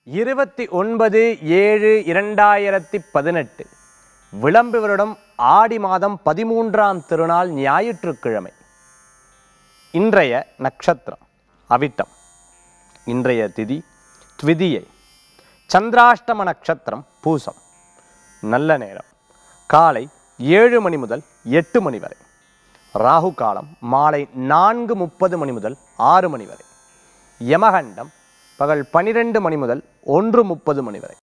இருபத்தி ஒன்பது ஏழு இரண்டாயிரத்தி பதினெட்டு விளம்பு வருடம் ஆடி மாதம் பதிமூன்றாம் திருநாள் ஞாயிற்றுக்கிழமை இன்றைய நட்சத்திரம் அவிட்டம் இன்றைய திதி த்விதியை சந்திராஷ்டம நட்சத்திரம் பூசம் நல்ல நேரம் காலை ஏழு மணி முதல் எட்டு மணி வரை ராகு காலம் மாலை நான்கு முப்பது மணி முதல் ஆறு மணி வரை யமகண்டம் பகல் பனிரெண்டு மணி முதல் ஒன்று முப்பது மணி வரை